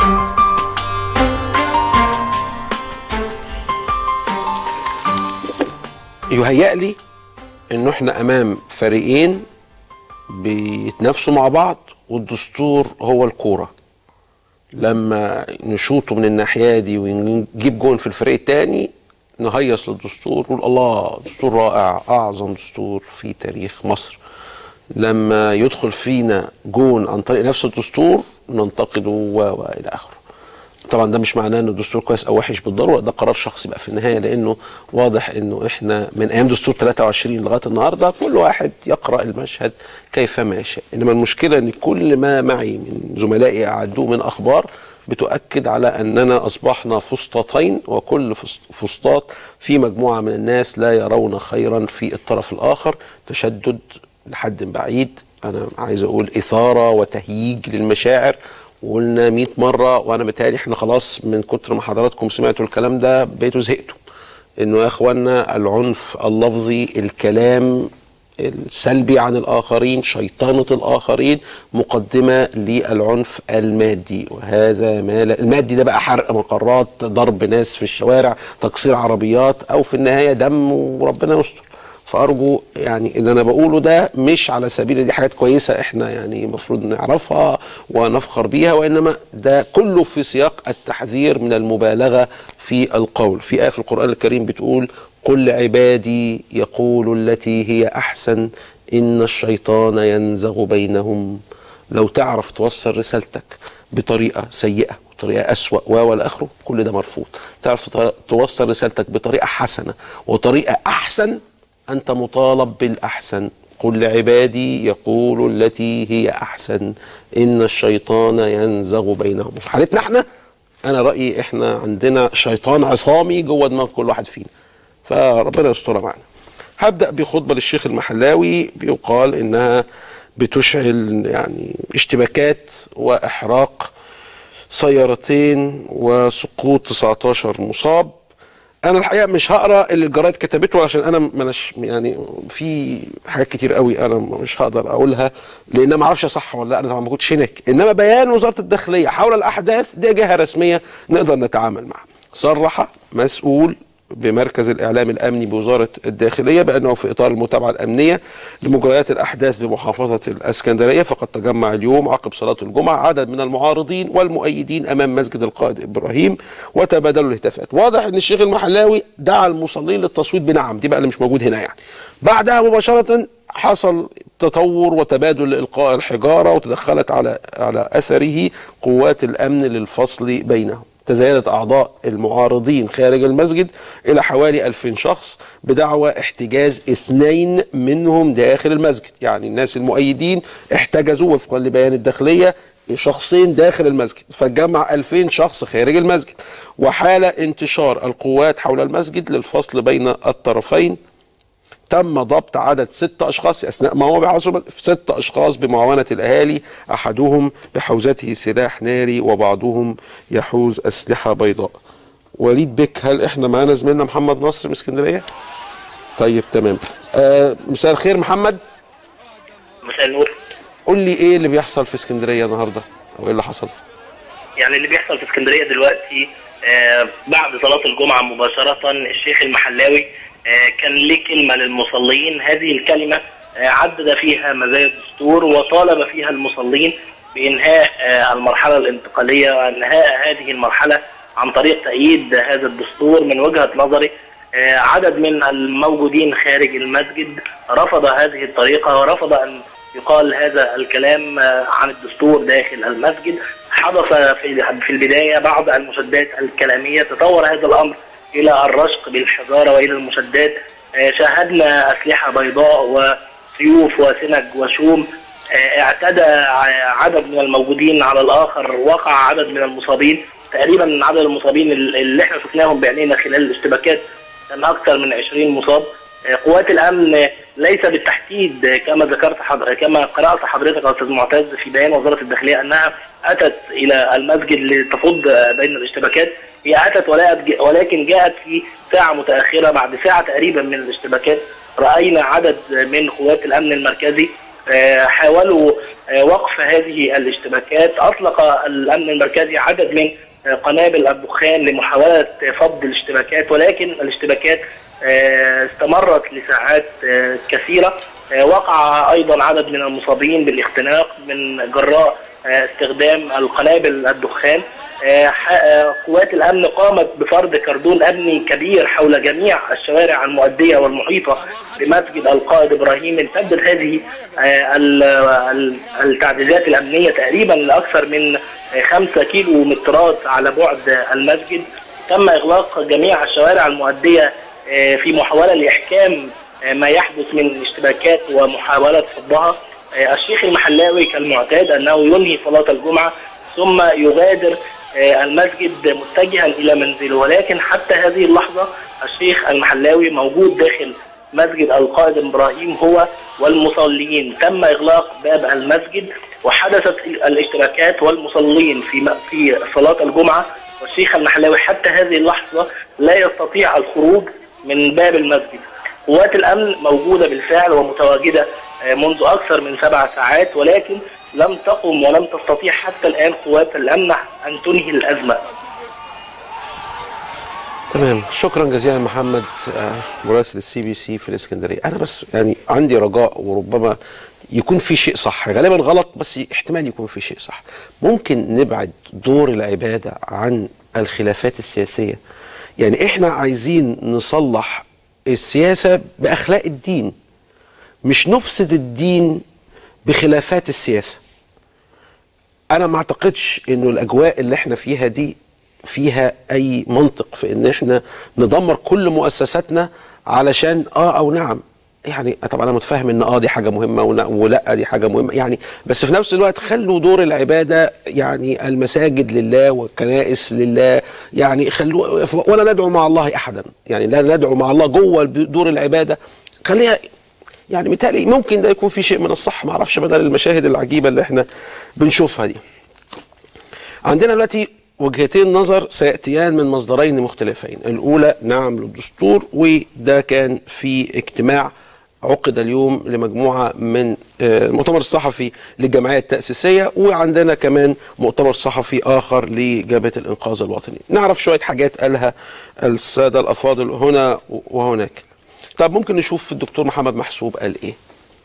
يهيأ لي انه احنا امام فريقين بيتنافسوا مع بعض والدستور هو الكوره لما نشوطه من الناحيه دي ونجيب جون في الفريق الثاني نهيص للدستور ونقول الله دستور رائع اعظم دستور في تاريخ مصر لما يدخل فينا جون عن طريق نفس الدستور ننتقده و والى اخره طبعا ده مش معناه ان الدستور كويس او وحش بالضروره ده قرار شخصي بقى في النهايه لانه واضح انه احنا من ايام دستور 23 لغايه النهارده كل واحد يقرا المشهد كيفما يشاء انما المشكله ان كل ما معي من زملائي اعدوه من اخبار بتؤكد على اننا اصبحنا فسطاطين وكل فس- فسطاط في مجموعه من الناس لا يرون خيرا في الطرف الاخر تشدد لحد بعيد انا عايز اقول اثاره وتهييج للمشاعر وقلنا 100 مره وانا متهيألي احنا خلاص من كتر ما حضراتكم سمعتوا الكلام ده بقيتوا زهقتوا انه يا اخوانا العنف اللفظي الكلام السلبي عن الاخرين شيطنه الاخرين مقدمه للعنف المادي وهذا ما لا المادي ده بقى حرق مقرات ضرب ناس في الشوارع تكسير عربيات او في النهايه دم وربنا يستر فارجو يعني اللي انا بقوله ده مش على سبيل دي حاجات كويسه احنا يعني المفروض نعرفها ونفخر بيها وانما ده كله في سياق التحذير من المبالغه في القول في ايه في القران الكريم بتقول قل لعبادي يقول التي هي احسن ان الشيطان ينزغ بينهم لو تعرف توصل رسالتك بطريقه سيئه وطريقه اسوا و والى اخره كل ده مرفوض تعرف تط- توصل رسالتك بطريقه حسنه وطريقه احسن انت مطالب بالاحسن قل لعبادي يقول التي هي احسن ان الشيطان ينزغ بينهم في حالتنا احنا انا رايي احنا عندنا شيطان عصامي جوه دماغ كل واحد فينا فربنا يسترها معنا هبدا بخطبه للشيخ المحلاوي بيقال انها بتشعل يعني اشتباكات واحراق سيارتين وسقوط 19 مصاب انا الحقيقه مش هقرا اللي الجرايد كتبته عشان انا مناش يعني في حاجات كتير قوي انا مش هقدر اقولها لان ما اعرفش صح ولا لا انا طبعا ما كنتش هناك انما بيان وزاره الداخليه حول الاحداث دي جهه رسميه نقدر نتعامل معها صرح مسؤول بمركز الاعلام الامني بوزاره الداخليه بانه في اطار المتابعه الامنيه لمجريات الاحداث بمحافظه الاسكندريه فقد تجمع اليوم عقب صلاه الجمعه عدد من المعارضين والمؤيدين امام مسجد القائد ابراهيم وتبادلوا الهتافات واضح ان الشيخ المحلاوي دعا المصلين للتصويت بنعم دي بقى اللي مش موجود هنا يعني بعدها مباشره حصل تطور وتبادل القاء الحجاره وتدخلت على على اثره قوات الامن للفصل بينهم تزايدت أعضاء المعارضين خارج المسجد إلى حوالي 2000 شخص بدعوى احتجاز اثنين منهم داخل المسجد يعني الناس المؤيدين احتجزوا وفقا لبيان الداخلية شخصين داخل المسجد فجمع 2000 شخص خارج المسجد وحال انتشار القوات حول المسجد للفصل بين الطرفين تم ضبط عدد ست اشخاص اثناء ما هو بيحاصر ست اشخاص بمعاونه الاهالي احدهم بحوزته سلاح ناري وبعضهم يحوز اسلحه بيضاء. وليد بك هل احنا معانا زميلنا محمد نصر من اسكندريه؟ طيب تمام. آه مساء الخير محمد مساء النور قول لي ايه اللي بيحصل في اسكندريه النهارده؟ او ايه اللي حصل؟ يعني اللي بيحصل في اسكندريه دلوقتي آه بعد صلاه الجمعه مباشره الشيخ المحلاوي آه كان ليه كلمه للمصلين هذه الكلمه آه عدد فيها مزايا الدستور وطالب فيها المصلين بانهاء آه المرحله الانتقاليه وانهاء هذه المرحله عن طريق تأييد هذا الدستور من وجهه نظري آه عدد من الموجودين خارج المسجد رفض هذه الطريقه ورفض ان يقال هذا الكلام آه، عن الدستور داخل المسجد حدث في في البدايه بعض المشادات الكلاميه تطور هذا الامر الى الرشق بالحجاره والى المشادات آه، شاهدنا اسلحه بيضاء وسيوف وسنج وشوم آه، اعتدى ع- عدد من الموجودين على الاخر وقع عدد من المصابين تقريبا عدد المصابين ال- اللي احنا شفناهم بعينينا خلال الاشتباكات كان اكثر من 20 مصاب آه، قوات الامن آه، ليس بالتحديد آه، كما ذكرت حض... كما قرات حضرتك يا استاذ معتز في بيان وزاره الداخليه انها اتت الى المسجد لتفض آه، بين الاشتباكات هي اتت ولا- ولكن جاءت في ساعه متاخره بعد ساعه تقريبا من الاشتباكات راينا عدد من قوات الامن المركزي آه، حاولوا آه، وقف هذه الاشتباكات اطلق الامن المركزي عدد من آه، قنابل الدخان لمحاوله فض الاشتباكات ولكن الاشتباكات آه، استمرت لساعات آه، كثيره آه، وقع ايضا عدد من المصابين بالاختناق من جراء آه، استخدام القنابل الدخان آه، ح- آه، قوات الامن قامت بفرض كردون امني كبير حول جميع الشوارع المؤديه والمحيطه بمسجد القائد ابراهيم امتدت هذه آه، ال- ال- التعديلات الامنيه تقريبا لاكثر من آه، خمسة كيلو مترات على بعد آه، المسجد تم اغلاق جميع الشوارع المؤديه آه، في محاوله لاحكام آه، ما يحدث من اشتباكات ومحاوله فضها آه، الشيخ المحلاوي كالمعتاد انه ينهي صلاه الجمعه ثم يغادر آه، المسجد متجها الى منزله ولكن حتى هذه اللحظه الشيخ المحلاوي موجود داخل مسجد القائد ابراهيم هو والمصلين تم اغلاق باب المسجد وحدثت الاشتباكات والمصلين في م- في صلاه الجمعه والشيخ المحلاوي حتى هذه اللحظه لا يستطيع الخروج من باب المسجد قوات الامن موجوده بالفعل ومتواجده آه، منذ اكثر من سبع ساعات ولكن لم تقم ولم تستطيع حتى الان قوات الامن ان تنهي الازمه تمام شكرا جزيلا محمد آه، مراسل السي بي سي في الاسكندريه انا بس يعني عندي رجاء وربما يكون في شيء صح غالبا غلط بس احتمال يكون في شيء صح ممكن نبعد دور العباده عن الخلافات السياسيه يعني احنا عايزين نصلح السياسه باخلاق الدين مش نفسد الدين بخلافات السياسه انا ما اعتقدش انه الاجواء اللي احنا فيها دي فيها اي منطق في ان احنا ندمر كل مؤسساتنا علشان اه او نعم يعني طبعا انا متفاهم ان اه دي حاجه مهمه ولا, ولا دي حاجه مهمه يعني بس في نفس الوقت خلوا دور العباده يعني المساجد لله والكنائس لله يعني خلوا ولا ندعو مع الله احدا يعني لا ندعو مع الله جوه دور العباده خليها يعني متهيألي ممكن ده يكون في شيء من الصح ما اعرفش بدل المشاهد العجيبه اللي احنا بنشوفها دي. عندنا دلوقتي وجهتين نظر سياتيان من مصدرين مختلفين، الاولى نعم للدستور وده كان في اجتماع عقد اليوم لمجموعه من آه، المؤتمر الصحفي للجمعيه التاسيسيه وعندنا كمان مؤتمر صحفي اخر لجبهه الانقاذ الوطني. نعرف شويه حاجات قالها الساده الافاضل هنا وهناك. طب ممكن نشوف الدكتور محمد محسوب قال ايه؟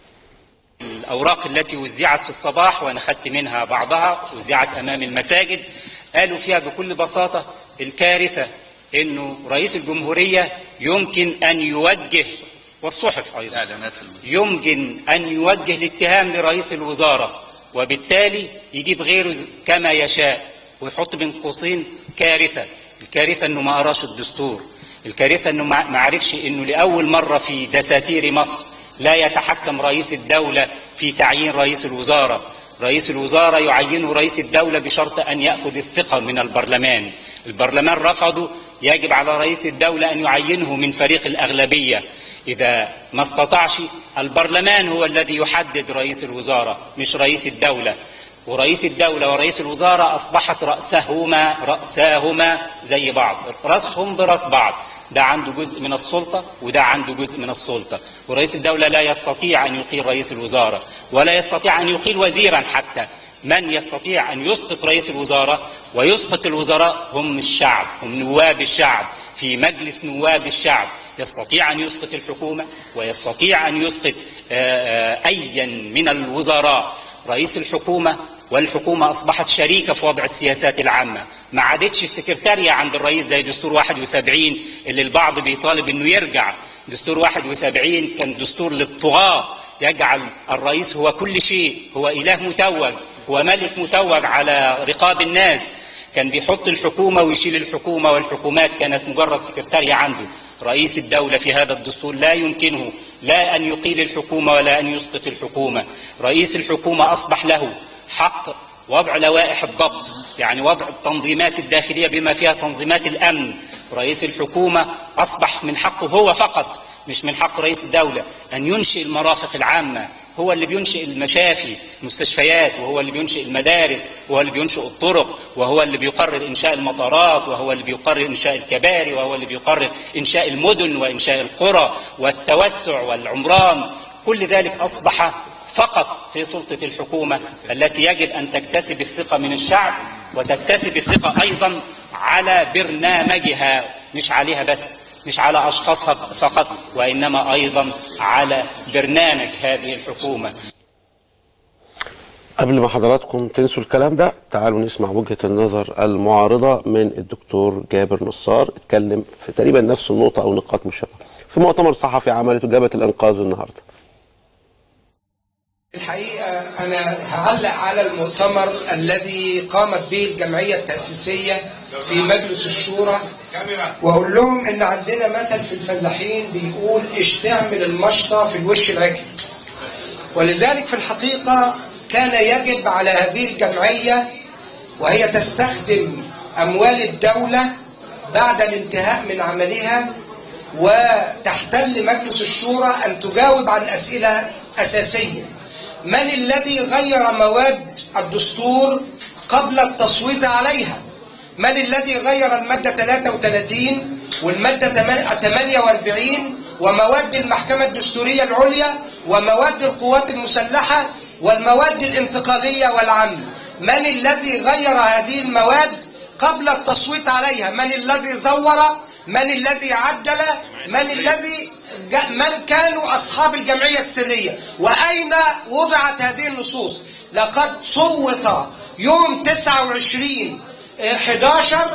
الأوراق التي وزعت في الصباح وأنا خدت منها بعضها وزعت أمام المساجد قالوا فيها بكل بساطة الكارثة أنه رئيس الجمهورية يمكن أن يوجه والصحف أيضا اعلانات يمكن أن يوجه الاتهام لرئيس الوزارة وبالتالي يجيب غيره ز- كما يشاء ويحط بين قوسين كارثة الكارثة أنه ما قراش الدستور الكارثة أنه ما ما عرفش أنه لأول مرة في دساتير مصر لا يتحكم رئيس الدولة في تعيين رئيس الوزارة رئيس الوزارة يعينه رئيس الدولة بشرط أن يأخذ الثقة من البرلمان البرلمان رفضه يجب على رئيس الدولة أن يعينه من فريق الأغلبية إذا ما استطاعش البرلمان هو الذي يحدد رئيس الوزارة مش رئيس الدولة ورئيس الدولة ورئيس الوزارة أصبحت رأسهما رأساهما زي بعض رأسهم برأس بعض ده عنده جزء من السلطة وده عنده جزء من السلطة ورئيس الدولة لا يستطيع أن يقيل رئيس الوزارة ولا يستطيع أن يقيل وزيرا حتى من يستطيع أن يسقط رئيس الوزراء ويسقط الوزراء هم الشعب هم نواب الشعب في مجلس نواب الشعب يستطيع أن يسقط الحكومة ويستطيع أن يسقط آه، آه، أيا من الوزراء رئيس الحكومة والحكومة أصبحت شريكة في وضع السياسات العامة ما عادتش السكرتارية عند الرئيس زي دستور 71 اللي البعض بيطالب أنه يرجع دستور 71 كان دستور للطغاة يجعل الرئيس هو كل شيء هو إله متوج هو ملك متوج على رقاب الناس كان بيحط الحكومة ويشيل الحكومة والحكومات كانت مجرد سكرتارية عنده رئيس الدولة في هذا الدستور لا يمكنه لا أن يقيل الحكومة ولا أن يسقط الحكومة رئيس الحكومة أصبح له حق وضع لوائح الضبط يعني وضع التنظيمات الداخلية بما فيها تنظيمات الأمن رئيس الحكومة أصبح من حقه هو فقط مش من حق رئيس الدولة أن ينشئ المرافق العامة هو اللي بينشئ المشافي المستشفيات وهو اللي بينشئ المدارس وهو اللي بينشئ الطرق وهو اللي بيقرر إنشاء المطارات وهو اللي بيقرر إنشاء الكباري وهو اللي بيقرر إنشاء المدن وإنشاء القرى والتوسع والعمران كل ذلك أصبح فقط في سلطة الحكومة التي يجب أن تكتسب الثقة من الشعب وتكتسب الثقة أيضا على برنامجها مش عليها بس مش على أشخاصها فقط وإنما أيضا على برنامج هذه الحكومة قبل ما حضراتكم تنسوا الكلام ده تعالوا نسمع وجهة النظر المعارضة من الدكتور جابر نصار اتكلم في تقريبا نفس النقطة أو نقاط مشابهة في مؤتمر صحفي عملته جبهة الإنقاذ النهاردة الحقيقة أنا هعلق على المؤتمر الذي قامت به الجمعية التأسيسية في مجلس الشورى وأقول لهم إن عندنا مثل في الفلاحين بيقول اشتعمل المشطة في الوش العكر ولذلك في الحقيقة كان يجب على هذه الجمعية وهي تستخدم أموال الدولة بعد الانتهاء من عملها وتحتل مجلس الشورى أن تجاوب عن أسئلة أساسية من الذي غير مواد الدستور قبل التصويت عليها من الذي غير المادة 33 والمادة 48 ومواد المحكمة الدستورية العليا ومواد القوات المسلحة والمواد الانتقالية والعامة من الذي غير هذه المواد قبل التصويت عليها من الذي زور من الذي عدل من الذي من كانوا أصحاب الجمعية السرية وأين وضعت هذه النصوص لقد صوت يوم 29 11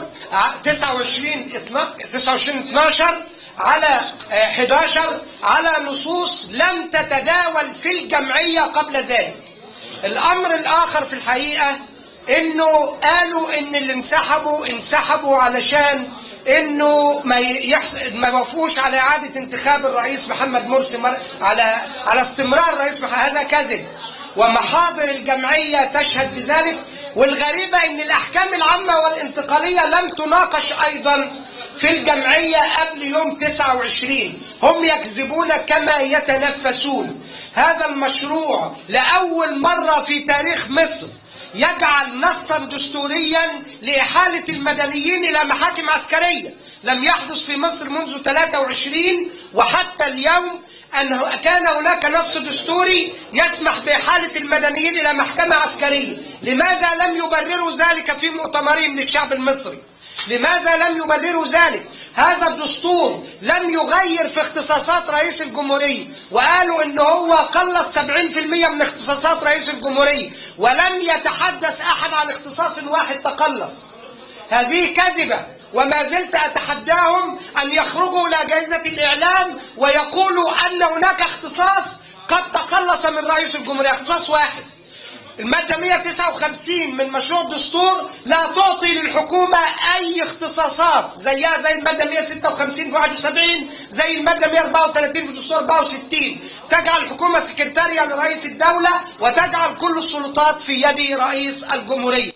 29 29 12 على 11 على نصوص لم تتداول في الجمعية قبل ذلك الأمر الآخر في الحقيقة إنه قالوا إن اللي انسحبوا انسحبوا علشان انه ما يحص... ما وافقوش على اعاده انتخاب الرئيس محمد مرسي مر... على على استمرار الرئيس محمد هذا كذب ومحاضر الجمعيه تشهد بذلك والغريبه ان الاحكام العامه والانتقاليه لم تناقش ايضا في الجمعيه قبل يوم 29 هم يكذبون كما يتنفسون هذا المشروع لاول مره في تاريخ مصر يجعل نصا دستوريا لإحالة المدنيين إلى محاكم عسكرية لم يحدث في مصر منذ 23 وحتى اليوم أن كان هناك نص دستوري يسمح بإحالة المدنيين إلى محكمة عسكرية لماذا لم يبرروا ذلك في مؤتمرهم للشعب المصري لماذا لم يبرروا ذلك هذا الدستور لم يغير في اختصاصات رئيس الجمهورية وقالوا ان هو قلص 70% من اختصاصات رئيس الجمهورية ولم يتحدث احد عن اختصاص واحد تقلص هذه كذبة وما زلت أتحداهم أن يخرجوا إلى جائزة الإعلام ويقولوا أن هناك اختصاص قد تقلص من رئيس الجمهورية اختصاص واحد المادة 159 من مشروع الدستور لا تعطي للحكومة أي اختصاصات زيها زي المادة 156 في 71 زي المادة 134 في دستور 64 تجعل الحكومة سكرتارية لرئيس الدولة وتجعل كل السلطات في يد رئيس الجمهورية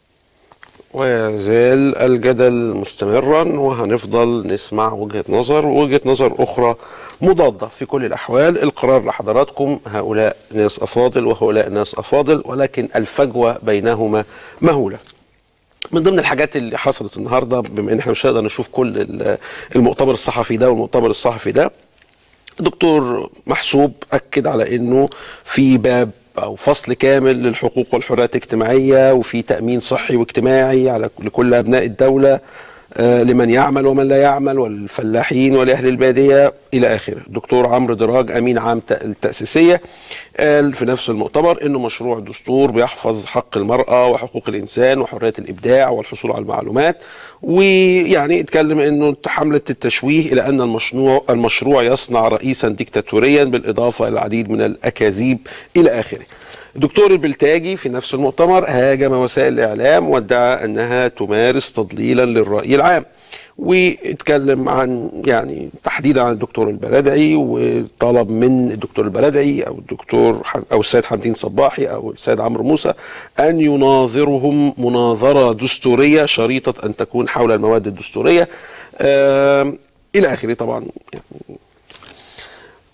ويزال الجدل مستمرا وهنفضل نسمع وجهة نظر ووجهة نظر أخرى مضادة في كل الأحوال القرار لحضراتكم هؤلاء ناس أفاضل وهؤلاء ناس أفاضل ولكن الفجوة بينهما مهولة من ضمن الحاجات اللي حصلت النهارده بما ان احنا مش هنقدر نشوف كل المؤتمر الصحفي ده والمؤتمر الصحفي ده دكتور محسوب اكد على انه في باب او فصل كامل للحقوق والحريات الاجتماعيه وفي تامين صحي واجتماعي على لكل ابناء الدوله آه لمن يعمل ومن لا يعمل والفلاحين ولاهل الباديه الى اخره. الدكتور عمرو دراج امين عام التاسيسيه قال في نفس المؤتمر انه مشروع الدستور بيحفظ حق المراه وحقوق الانسان وحريه الابداع والحصول على المعلومات ويعني اتكلم انه حمله التشويه الى ان المشروع المشروع يصنع رئيسا ديكتاتوريا بالاضافه الى العديد من الاكاذيب الى اخره. الدكتور البلتاجي في نفس المؤتمر هاجم وسائل الاعلام وادعى انها تمارس تضليلا للراي العام. واتكلم عن يعني تحديدا عن الدكتور البلدعي وطلب من الدكتور البلدعي او الدكتور او السيد حمدين صباحي او السيد عمرو موسى ان يناظرهم مناظره دستوريه شريطه ان تكون حول المواد الدستوريه آه الى اخره طبعا يعني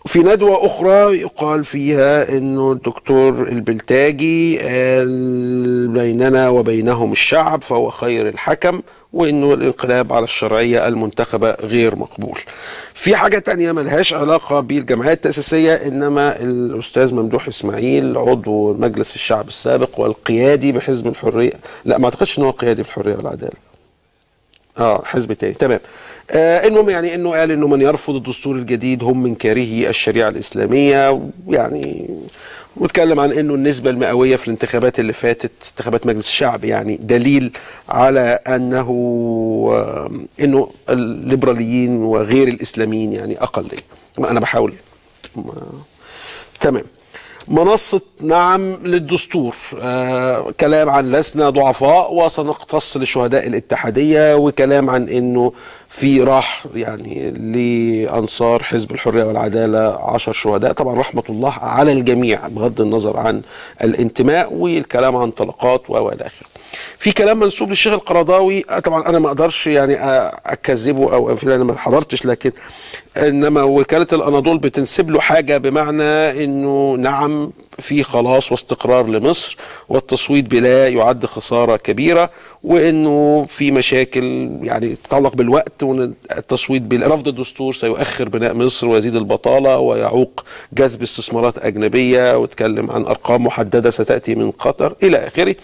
في ندوة أخرى يقال فيها إنه الدكتور البلتاجي قال بيننا وبينهم الشعب فهو خير الحكم وإنه الانقلاب على الشرعية المنتخبة غير مقبول. في حاجة تانية ملهاش علاقة بالجمعية التأسيسية إنما الأستاذ ممدوح إسماعيل عضو مجلس الشعب السابق والقيادي بحزب الحرية لا ما أعتقدش إنه هو قيادي في الحرية والعدالة. اه حزب تاني تمام آه المهم يعني انه قال انه من يرفض الدستور الجديد هم من كارهي الشريعه الاسلاميه يعني واتكلم عن انه النسبه المئويه في الانتخابات اللي فاتت انتخابات مجلس الشعب يعني دليل على انه آه انه الليبراليين وغير الاسلاميين يعني اقليه انا بحاول تمام منصة نعم للدستور آه كلام عن لسنا ضعفاء وسنقتص لشهداء الاتحادية وكلام عن انه في راح يعني لأنصار حزب الحرية والعدالة عشر شهداء طبعا رحمة الله على الجميع بغض النظر عن الانتماء والكلام عن طلقات والى اخره في كلام منسوب للشيخ القرضاوي طبعا انا ما اقدرش يعني اكذبه او انفي انا ما حضرتش لكن انما وكاله الاناضول بتنسب له حاجه بمعنى انه نعم في خلاص واستقرار لمصر والتصويت بلا يعد خساره كبيره وانه في مشاكل يعني تتعلق بالوقت وان التصويت برفض الدستور سيؤخر بناء مصر ويزيد البطاله ويعوق جذب استثمارات اجنبيه واتكلم عن ارقام محدده ستاتي من قطر الى اخره.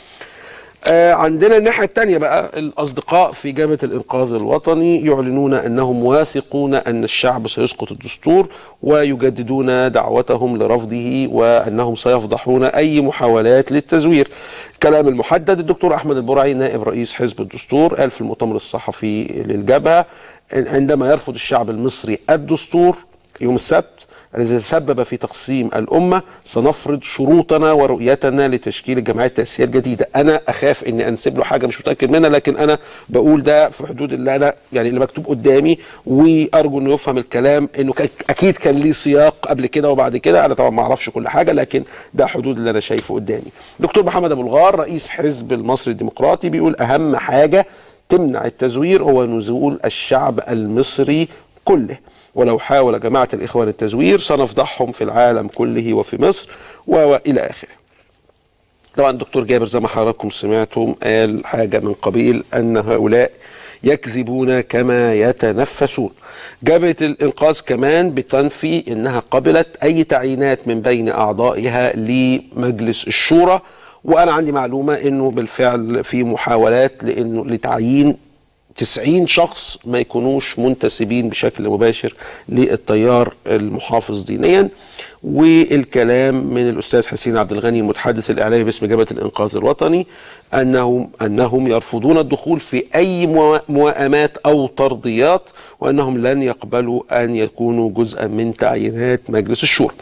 آه عندنا الناحية الثانية بقى الأصدقاء في جبهة الإنقاذ الوطني يعلنون أنهم واثقون أن الشعب سيسقط الدستور ويجددون دعوتهم لرفضه وأنهم سيفضحون أي محاولات للتزوير كلام المحدد الدكتور أحمد البرعي نائب رئيس حزب الدستور قال في المؤتمر الصحفي للجبهة عندما يرفض الشعب المصري الدستور يوم السبت الذي تسبب في تقسيم الأمة سنفرض شروطنا ورؤيتنا لتشكيل الجمعية التأسيسية الجديدة أنا أخاف أني أنسب له حاجة مش متأكد منها لكن أنا بقول ده في حدود اللي أنا يعني اللي مكتوب قدامي وأرجو أنه يفهم الكلام أنه أكيد كان ليه سياق قبل كده وبعد كده أنا طبعا ما أعرفش كل حاجة لكن ده حدود اللي أنا شايفه قدامي دكتور محمد أبو الغار رئيس حزب المصري الديمقراطي بيقول أهم حاجة تمنع التزوير هو نزول الشعب المصري كله ولو حاول جماعة الإخوان التزوير سنفضحهم في العالم كله وفي مصر وإلى آخره طبعا الدكتور جابر زي ما حضراتكم سمعتم قال حاجة من قبيل أن هؤلاء يكذبون كما يتنفسون جبهة الإنقاذ كمان بتنفي أنها قبلت أي تعيينات من بين أعضائها لمجلس الشورى وأنا عندي معلومة أنه بالفعل في محاولات لأنه لتعيين 90 شخص ما يكونوش منتسبين بشكل مباشر للتيار المحافظ دينيا والكلام من الاستاذ حسين عبد الغني المتحدث الاعلامي باسم جبهه الانقاذ الوطني انهم انهم يرفضون الدخول في اي موائمات او ترضيات وانهم لن يقبلوا ان يكونوا جزءا من تعيينات مجلس الشورى.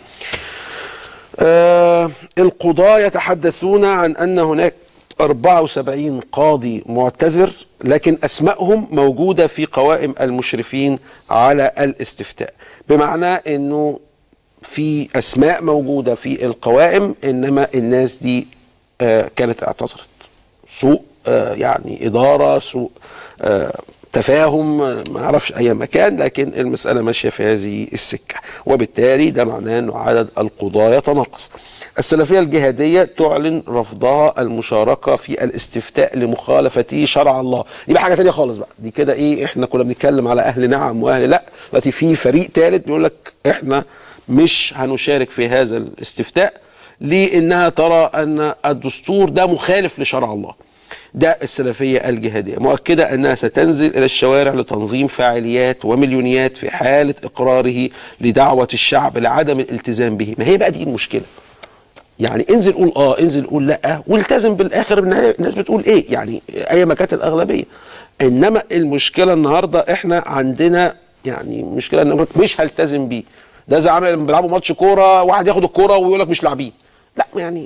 آه القضاة يتحدثون عن ان هناك 74 قاضي معتذر لكن اسمائهم موجوده في قوائم المشرفين على الاستفتاء بمعنى انه في اسماء موجوده في القوائم انما الناس دي آه كانت اعتذرت سوء آه يعني اداره سوء آه تفاهم ما اعرفش اي مكان لكن المساله ماشيه في هذه السكه وبالتالي ده معناه انه عدد القضاه يتناقص السلفية الجهادية تعلن رفضها المشاركة في الاستفتاء لمخالفته شرع الله دي بقى حاجة تانية خالص بقى دي كده ايه احنا كنا بنتكلم على اهل نعم واهل لا دلوقتي في فريق ثالث بيقول لك احنا مش هنشارك في هذا الاستفتاء لانها ترى ان الدستور ده مخالف لشرع الله ده السلفية الجهادية مؤكدة أنها ستنزل إلى الشوارع لتنظيم فعاليات ومليونيات في حالة إقراره لدعوة الشعب لعدم الالتزام به ما هي بقى دي المشكلة يعني انزل قول اه انزل قول لا والتزم بالاخر الناس بتقول ايه يعني اي ما كانت الاغلبيه انما المشكله النهارده احنا عندنا يعني مشكله ان مش هلتزم بيه ده زي عامل لما بيلعبوا ماتش كوره واحد ياخد الكوره ويقول لك مش لاعبين لا يعني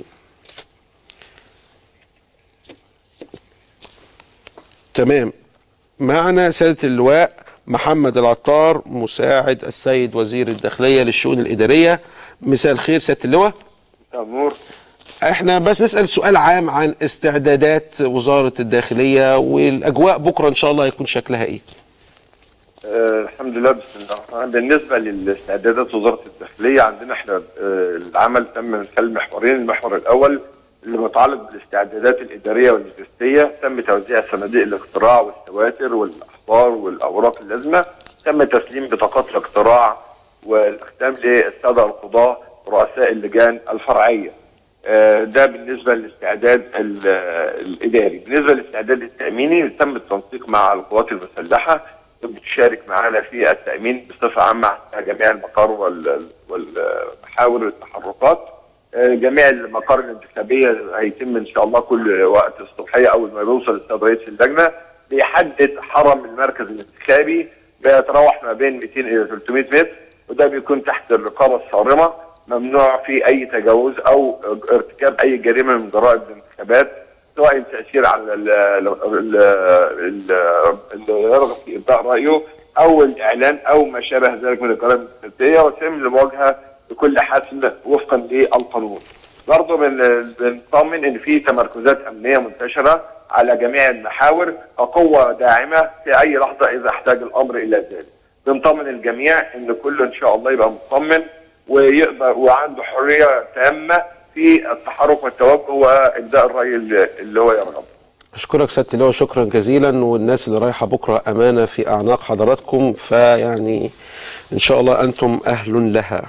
تمام معنا سياده اللواء محمد العطار مساعد السيد وزير الداخليه للشؤون الاداريه مساء الخير سياده اللواء نور احنا بس نسال سؤال عام عن استعدادات وزاره الداخليه والاجواء بكره ان شاء الله هيكون شكلها ايه آه، الحمد لله بسم الله بالنسبه للاستعدادات وزاره الداخليه عندنا احنا آه، العمل تم من خلال محورين المحور الاول اللي متعلق بالاستعدادات الاداريه واللوجستيه تم توزيع صناديق الاقتراع والسواتر والاحبار والاوراق اللازمه تم تسليم بطاقات الاقتراع والاختام للساده القضاه رؤساء اللجان الفرعيه آه، ده بالنسبه للاستعداد ال- آه، الاداري، بالنسبه للاستعداد التاميني تم التنسيق مع القوات المسلحه بتشارك معانا في التامين بصفه عامه على جميع المقار وال- والمحاور التحركات. آه، جميع المقار الانتخابيه هيتم ان شاء الله كل وقت الصبحيه اول ما بيوصل السيد رئيس اللجنه بيحدد حرم المركز الانتخابي بيتراوح ما بين 200 الى 300 متر وده بيكون تحت الرقابه الصارمه ممنوع فيه اي تجاوز او ارتكاب اي جريمه من جرائم الانتخابات سواء تاثير على ال- ال- ال- ال- اللي يرغب في ابداء رايه او الاعلان او ما شابه ذلك من الجرائم السياسيه وسيتم المواجهه بكل حسم وفقا للقانون. برضه بن- بنطمن ان في تمركزات امنيه منتشره على جميع المحاور كقوه داعمه في اي لحظه اذا احتاج الامر الى ذلك. بنطمن الجميع ان كله ان شاء الله يبقى مطمن ويقدر وعنده حريه تامه في التحرك والتوجه وابداء الراي اللي اللي هو يرغب. اشكرك سياده اللواء شكرا جزيلا والناس اللي رايحه بكره امانه في اعناق حضراتكم فيعني ان شاء الله انتم اهل لها.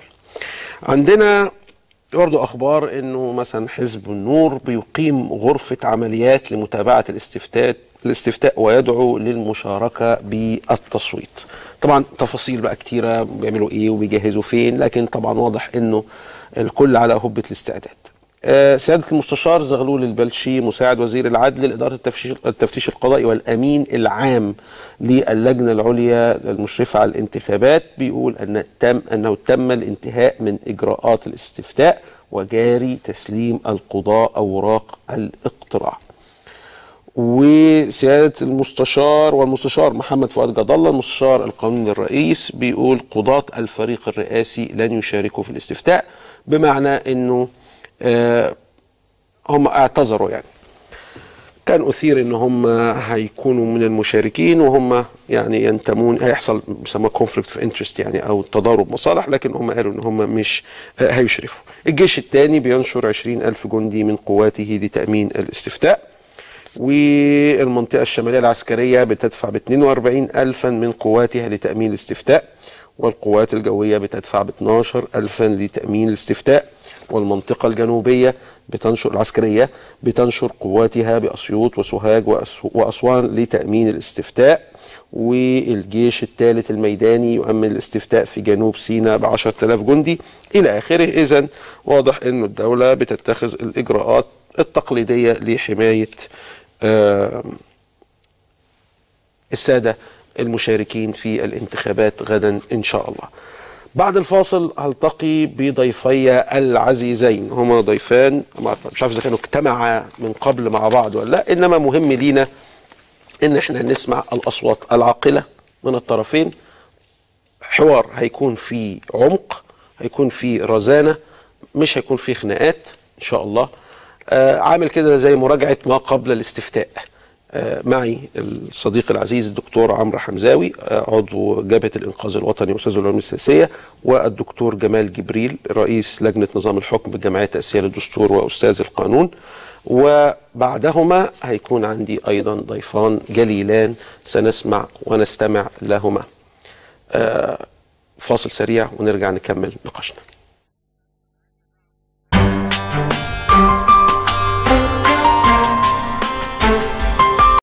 عندنا برضه اخبار انه مثلا حزب النور بيقيم غرفه عمليات لمتابعه الاستفتاء الاستفتاء ويدعو للمشاركه بالتصويت. طبعا تفاصيل بقى كتيره بيعملوا ايه وبيجهزوا فين لكن طبعا واضح انه الكل على هبه الاستعداد. آه، سيادة المستشار زغلول البلشي مساعد وزير العدل لإدارة التفتيش, التفتيش القضائي والأمين العام للجنة العليا المشرفة على الانتخابات بيقول أن تم أنه تم الانتهاء من إجراءات الاستفتاء وجاري تسليم القضاء أوراق الاقتراع وسيادة المستشار والمستشار محمد فؤاد جد الله المستشار القانوني للرئيس بيقول قضاة الفريق الرئاسي لن يشاركوا في الاستفتاء بمعنى انه آه هم اعتذروا يعني كان اثير ان هم هيكونوا من المشاركين وهم يعني ينتمون هيحصل بيسموها كونفليكت في انترست يعني او تضارب مصالح لكن هم قالوا ان هم مش آه، هيشرفوا. الجيش الثاني بينشر 20 ألف جندي من قواته لتأمين الاستفتاء والمنطقة الشمالية العسكرية بتدفع ب 42 ألفا من قواتها لتأمين الاستفتاء والقوات الجوية بتدفع ب 12 ألفا لتأمين الاستفتاء والمنطقة الجنوبية بتنشر العسكرية بتنشر قواتها بأسيوط وسوهاج وأس- وأسوان لتأمين الاستفتاء والجيش الثالث الميداني يؤمن الاستفتاء في جنوب سيناء ب 10000 جندي إلى آخره إذا واضح أن الدولة بتتخذ الإجراءات التقليدية لحماية آه، السادة المشاركين في الانتخابات غدا إن شاء الله بعد الفاصل هلتقي بضيفي العزيزين هما ضيفان مش عارف اذا كانوا اجتمعا من قبل مع بعض ولا لا انما مهم لينا ان احنا نسمع الاصوات العاقله من الطرفين حوار هيكون فيه عمق هيكون فيه رزانه مش هيكون فيه خناقات ان شاء الله آه عامل كده زي مراجعه ما قبل الاستفتاء آه معي الصديق العزيز الدكتور عمرو حمزاوي آه عضو جبهه الانقاذ الوطني واستاذ العلوم السياسيه والدكتور جمال جبريل رئيس لجنه نظام الحكم بالجمعيه التاسيسيه للدستور واستاذ القانون وبعدهما هيكون عندي ايضا ضيفان جليلان سنسمع ونستمع لهما آه فاصل سريع ونرجع نكمل نقاشنا